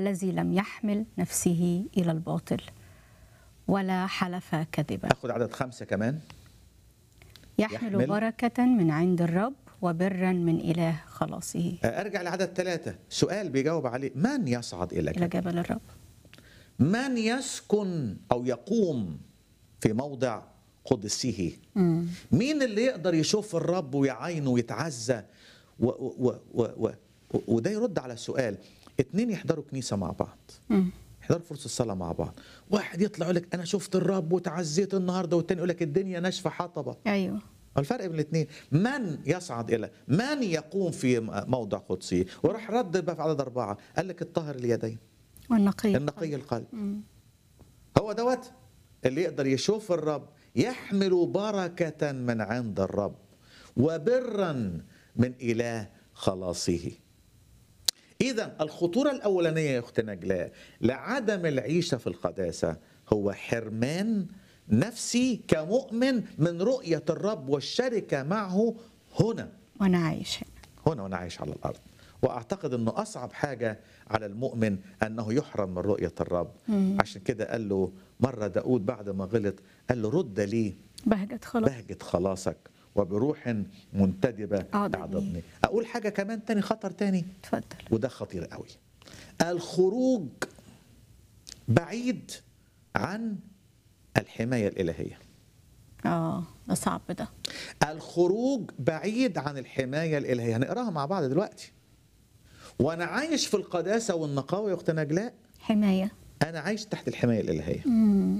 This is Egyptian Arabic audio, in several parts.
الذي لم يحمل نفسه إلى الباطل ولا حلف كذبا اخد عدد خمسة كمان يحمل, يحمل. بركة من عند الرب وبرا من إله خلاصه ارجع لعدد ثلاثة سؤال بيجاوب عليه من يصعد الى إلى جبل جبل الرب من يسكن او يقوم في موضع قدسه مم. مين اللي يقدر يشوف الرب ويعاينه ويتعزى و و و و و وده يرد على سؤال اتنين يحضروا كنيسة مع بعض مم. يحضروا فرصة الصلاة مع بعض واحد يطلع يقول لك أنا شفت الرب وتعزيت النهاردة والتاني يقول لك الدنيا ناشفة حطبة أيوه الفرق بين الاثنين من يصعد الى من يقوم في موضع قدسي وراح رد بقى في عدد اربعه قال لك الطاهر اليدين والنقي النقي القلب مم. هو دوت اللي يقدر يشوف الرب يحمل بركه من عند الرب وبرا من اله خلاصه اذا الخطوره الاولانيه يا اخت نجلاء لعدم العيشه في القداسه هو حرمان نفسي كمؤمن من رؤيه الرب والشركه معه هنا وأنا عايش هنا هنا وانا عايش على الارض واعتقد انه اصعب حاجه على المؤمن انه يحرم من رؤيه الرب مم. عشان كده قال له مره داود بعد ما غلط قال له رد لي بهجة خلاص بهجه خلاصك وبروح منتدبه أعضدني. اعضدني اقول حاجه كمان تاني خطر تاني اتفضل وده خطير قوي الخروج بعيد عن الحمايه الالهيه اه ده صعب ده الخروج بعيد عن الحماية الإلهية هنقراها مع بعض دلوقتي وأنا عايش في القداسة والنقاوة يا أخت نجلاء حماية أنا عايش تحت الحماية الإلهية مم.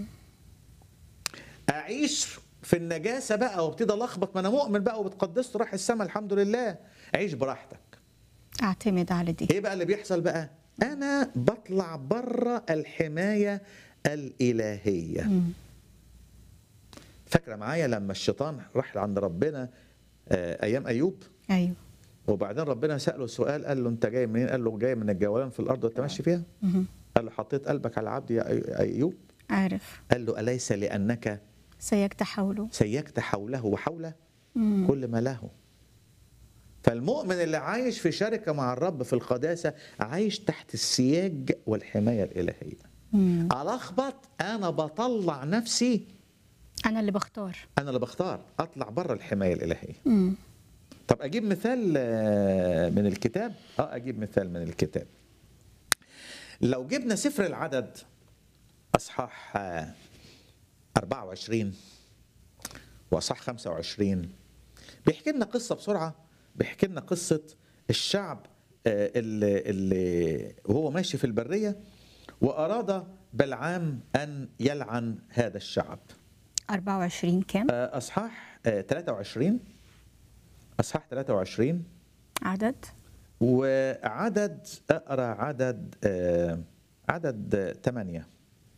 أعيش في النجاسة بقى وابتدي ألخبط ما أنا مؤمن بقى وبتقدست راح السماء الحمد لله عيش براحتك اعتمد على دي إيه بقى اللي بيحصل بقى أنا بطلع بره الحماية الإلهية مم. فاكرة معايا لما الشيطان راح عند ربنا آه، أيام أيوب ايوه وبعدين ربنا سأله سؤال قال له أنت جاي منين؟ قال له جاي من الجولان في الأرض وأنت ماشي فيها؟ مهم. قال له حطيت قلبك على عبدي يا أي- أيوب؟ عارف قال له أليس لأنك سيجت حوله سيكت حوله وحول مم. كل ما له فالمؤمن اللي عايش في شركة مع الرب في القداسة عايش تحت السياج والحماية الإلهية مم. ألخبط أنا بطلع نفسي انا اللي بختار أنا اللي بختار أطلع بره الحماية الإلهية مم. طب اجيب مثال آه، من الكتاب اه اجيب مثال من الكتاب لو جبنا سفر العدد اصحاح آه، 24 واصحاح 25 بيحكي لنا قصه بسرعه بيحكي لنا قصه الشعب آه، اللي, اللي وهو ماشي في البريه واراد بلعام ان يلعن هذا الشعب 24 كام آه، اصحاح آه، 23 اصحاح 23 عدد وعدد اقرا عدد آه، عدد 8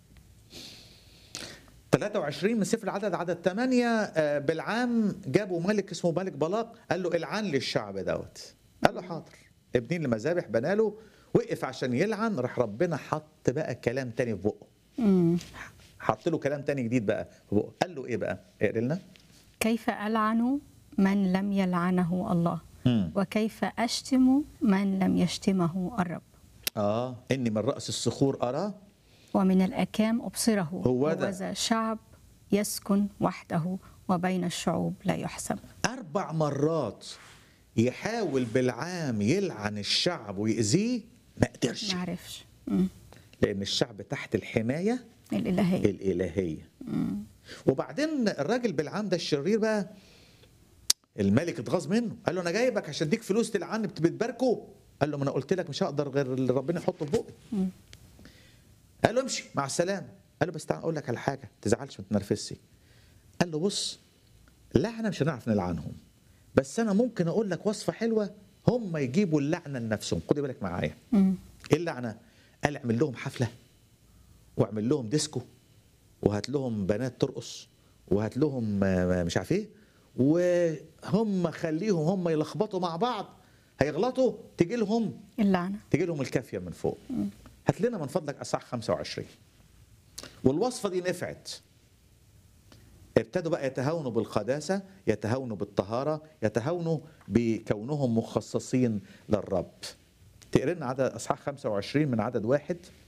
23 من سفر العدد عدد 8 بالعام جابوا ملك اسمه ملك بلاق قال له العن لي الشعب دوت قال له حاضر ابنين المذابح بناله وقف عشان يلعن راح ربنا حط بقى كلام تاني في بقه مم. حط له كلام تاني جديد بقى في بقه قال له ايه بقى اقرا لنا كيف ألعن من لم يلعنه الله مم. وكيف أشتم من لم يشتمه الرب اه اني من راس الصخور ارى ومن الأكام أبصره هو ده. وذا شعب يسكن وحده وبين الشعوب لا يحسب أربع مرات يحاول بالعام يلعن الشعب ويأذيه ما قدرش ما عرفش مم. لأن الشعب تحت الحماية الإلهية الإلهية وبعدين الراجل بالعام ده الشرير بقى الملك اتغاظ منه قال له أنا جايبك عشان اديك فلوس تلعني بت- بتباركه قال له ما أنا قلت لك مش هقدر غير اللي ربنا يحطه في بقي مم. قال له امشي مع السلامة قال له بس تعال أقول لك على حاجة ما تزعلش ما تنرفزش قال له بص لا احنا مش هنعرف نلعنهم بس انا ممكن اقول لك وصفه حلوه هم يجيبوا اللعنه لنفسهم خدي بالك معايا مم. ايه اللعنه قال اعمل لهم حفله واعمل لهم ديسكو وهات لهم بنات ترقص وهات لهم آه، مش عارف ايه وهم خليهم هم يلخبطوا مع بعض هيغلطوا تيجي لهم اللعنة تيجي لهم الكافيه من فوق هات لنا من فضلك اصحاح 25 والوصفه دي نفعت ابتدوا بقى يتهاونوا بالقداسه يتهاونوا بالطهاره يتهاونوا بكونهم مخصصين للرب تقري لنا عدد اصحاح 25 من عدد واحد